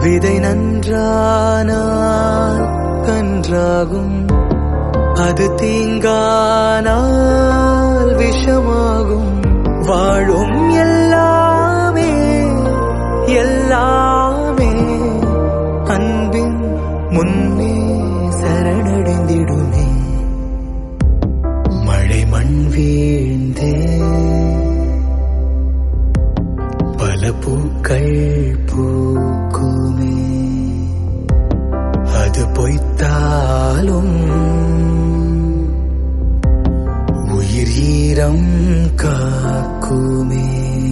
விதை நன்றானால் கன்றாகும் அது தீங்கானால் விஷமாகும் வாழும் எல்லாமே எல்லாமே அன்பின் முன்னே சரணடைந்திடுமே மழை மண் வீழ்ந்தே பல பூக்கள் பூக்குமே அது பொய்த்தாலும் உயிர் ஈரம் காக்குமே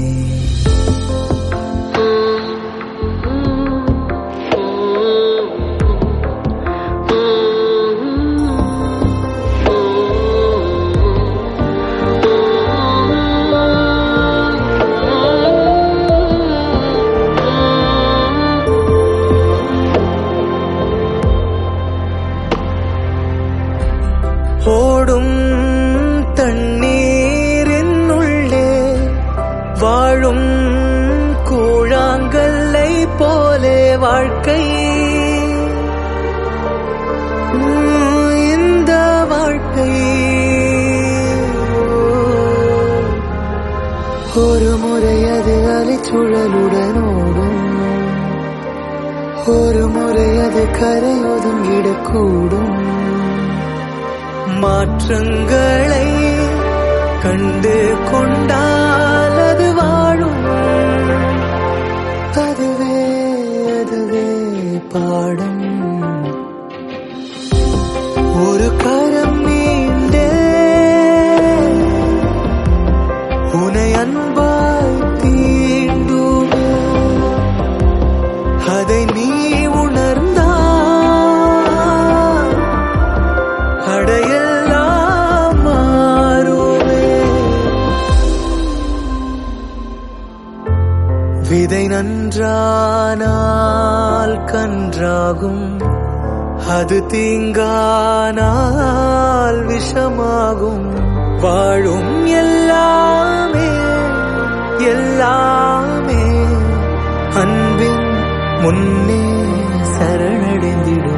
ஓடும் தண்ணீரின் உள்ளே வாழும் கூழாங்கல்லை போலே வாழ்க்கை உம், இந்த வாழ்க்கை ஒரு முறை அது அலைச்சுழலுடன் ஓடும் ஒரு முறை அது கரை ஒதுங்கிடக்கூடும் மாற்றங்களை கண்டு கொண்டால் அது வாழும் அதுவே அதுவே பாடும் ஒரு கரம் நீண்டே உனை அன்பாய் தீண்டுமே அதை நீ உணர்ந்தால் அடையெல்லாம் மாறுமே விதை நன்றானால் கன்றாகும் அது தீங்கானால் விஷமாகும் வாழும் எல்லாமே எல்லாமே அன்பின் முன்னே சரணடைந்திடும்